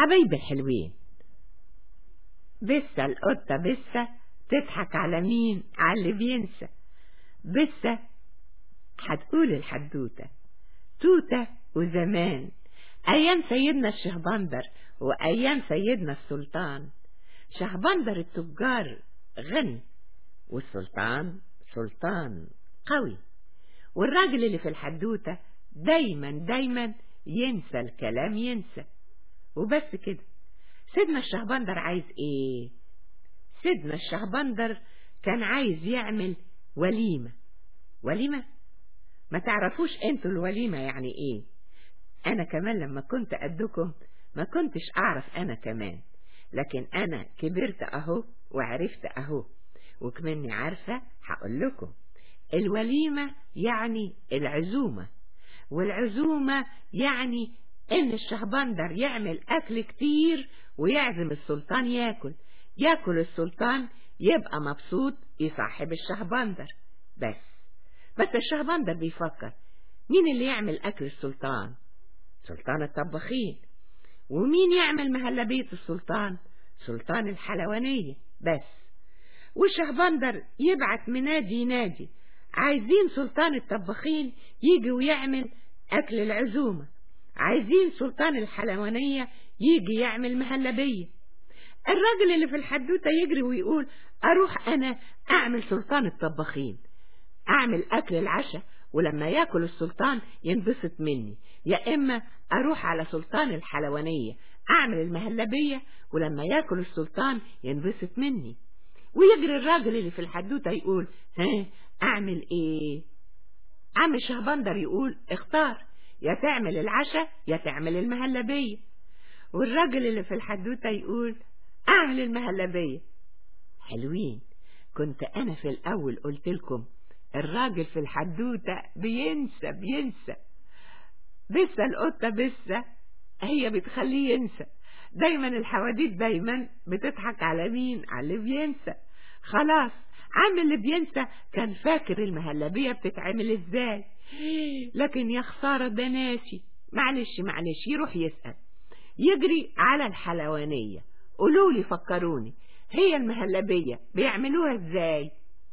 حبايبي الحلوين بسة القطة بسة تضحك على مين على اللي بينسى بسة هتقول الحدوتة توتة وزمان أيام سيدنا الشهبندر وأيام سيدنا السلطان شهبندر التجار غني والسلطان سلطان قوي والراجل اللي في الحدوتة دايما دايما ينسى الكلام ينسى وبس كده سيدنا الشهبندر عايز ايه سيدنا الشهبندر كان عايز يعمل وليمة وليمة ما تعرفوش انتوا الوليمة يعني ايه انا كمان لما كنت قدكم ما كنتش اعرف انا كمان لكن انا كبرت اهو وعرفت اهو وكمني عارفة هقول لكم الوليمة يعني العزومة والعزومة يعني ان الشهبندر يعمل اكل كتير ويعزم السلطان ياكل ياكل السلطان يبقى مبسوط يصاحب الشهبندر بس بس الشهبندر بيفكر مين اللي يعمل اكل السلطان سلطان الطباخين ومين يعمل مهلبية السلطان سلطان الحلوانية بس والشهبندر يبعت منادي ينادي عايزين سلطان الطباخين يجي ويعمل أكل العزومة عايزين سلطان الحلوانية يجي يعمل مهلبية الراجل اللي في الحدوتة يجري ويقول أروح أنا أعمل سلطان الطباخين أعمل أكل العشاء ولما ياكل السلطان ينبسط مني يا إما أروح على سلطان الحلوانية أعمل المهلبية ولما ياكل السلطان ينبسط مني ويجري الراجل اللي في الحدوتة يقول ها أعمل إيه عم الشهبندر يقول اختار يا تعمل العشاء يا تعمل المهلبية والراجل اللي في الحدوتة يقول أعمل المهلبية حلوين كنت أنا في الأول قلت لكم الراجل في الحدوتة بينسى بينسى بسة القطة بسة هي بتخليه ينسى دايما الحواديت دايما بتضحك على مين على اللي بينسى خلاص عم اللي بينسى كان فاكر المهلبية بتتعمل ازاي لكن يا خسارة ده ناسي معلش معلش يروح يسأل يجري على الحلوانية قولوا لي فكروني هي المهلبية بيعملوها ازاي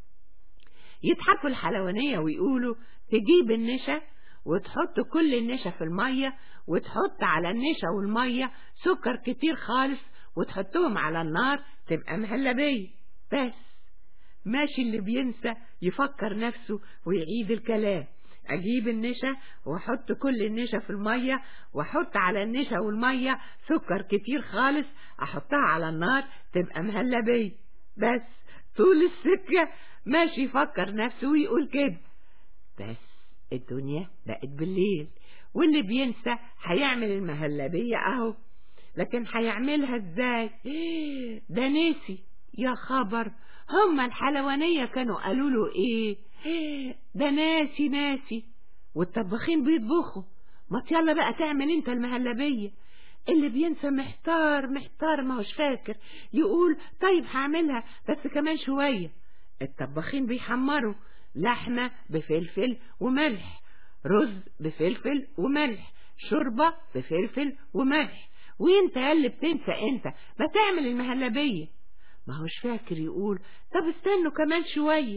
يضحكوا الحلوانية ويقولوا تجيب النشا وتحط كل النشا في المية وتحط على النشا والمية سكر كتير خالص وتحطهم على النار تبقى مهلبية بس ماشي اللي بينسى يفكر نفسه ويعيد الكلام اجيب النشا واحط كل النشا في المية واحط على النشا والمية سكر كتير خالص احطها على النار تبقى مهلبية بس طول السكة ماشي يفكر نفسه ويقول كده بس الدنيا بقت بالليل واللي بينسى هيعمل المهلبية اهو لكن هيعملها ازاي ده نسي يا خبر هما الحلوانية كانوا قالوا له ايه ده ناسي ناسي والطباخين بيطبخوا ما يلا بقى تعمل انت المهلبية اللي بينسى محتار محتار ما هوش فاكر يقول طيب هعملها بس كمان شوية الطباخين بيحمروا لحمة بفلفل وملح رز بفلفل وملح شوربة بفلفل وملح وانت يا اللي بتنسى انت ما تعمل المهلبية ما هوش فاكر يقول طب استنوا كمان شوية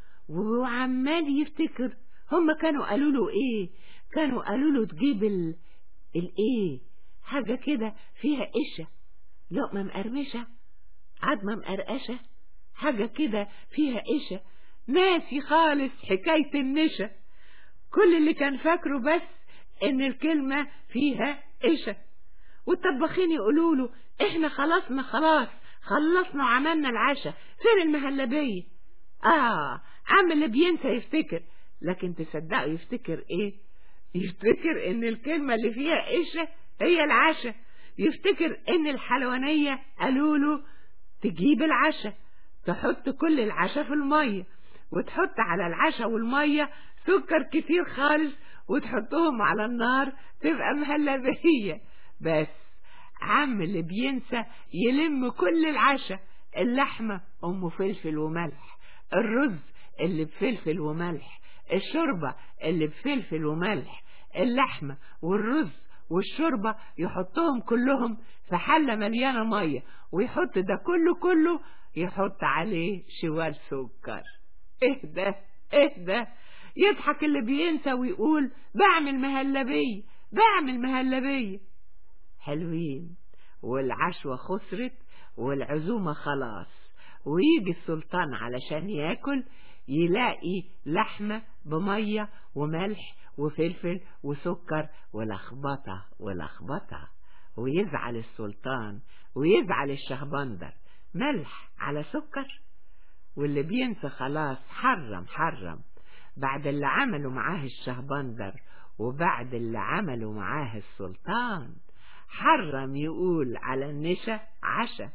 وعمال يفتكر هم كانوا قالوا له ايه كانوا قالوا له تجيب ال... الايه حاجة كده فيها قشة لقمة مقرمشة عظمة مقرقشة حاجة كده فيها قشة ناسي خالص حكاية النشا كل اللي كان فاكره بس ان الكلمة فيها قشة والطباخين يقولوا له احنا خلصنا خلاص خلصنا وعملنا العشاء فين المهلبية اه عم اللي بينسى يفتكر لكن تصدقوا يفتكر ايه يفتكر ان الكلمة اللي فيها قشة هي العشاء يفتكر ان الحلوانية قالوا له تجيب العشاء تحط كل العشاء في المية وتحط على العشاء والمية سكر كتير خالص وتحطهم على النار تبقى مهلبية بس عم اللي بينسى يلم كل العشاء اللحمة أم فلفل وملح الرز اللي بفلفل وملح الشوربة اللي بفلفل وملح اللحمة والرز والشوربة يحطهم كلهم في حلة مليانة مية ويحط ده كله كله يحط عليه شوال سكر اهدى اهدى يضحك اللي بينسى ويقول بعمل مهلبية بعمل مهلبية حلوين والعشوة خسرت والعزومة خلاص ويجي السلطان علشان ياكل يلاقي لحمة بمية وملح وفلفل وسكر ولخبطة ولخبطة ويزعل السلطان ويزعل الشهبندر ملح على سكر واللي بينسى خلاص حرم حرم بعد اللي عملوا معاه الشهبندر وبعد اللي عملوا معاه السلطان حرم يقول على النشا عشا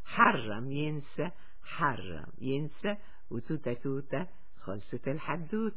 حرم ينسى حرم ينسى وتوتة توتة خلصت الحدوتة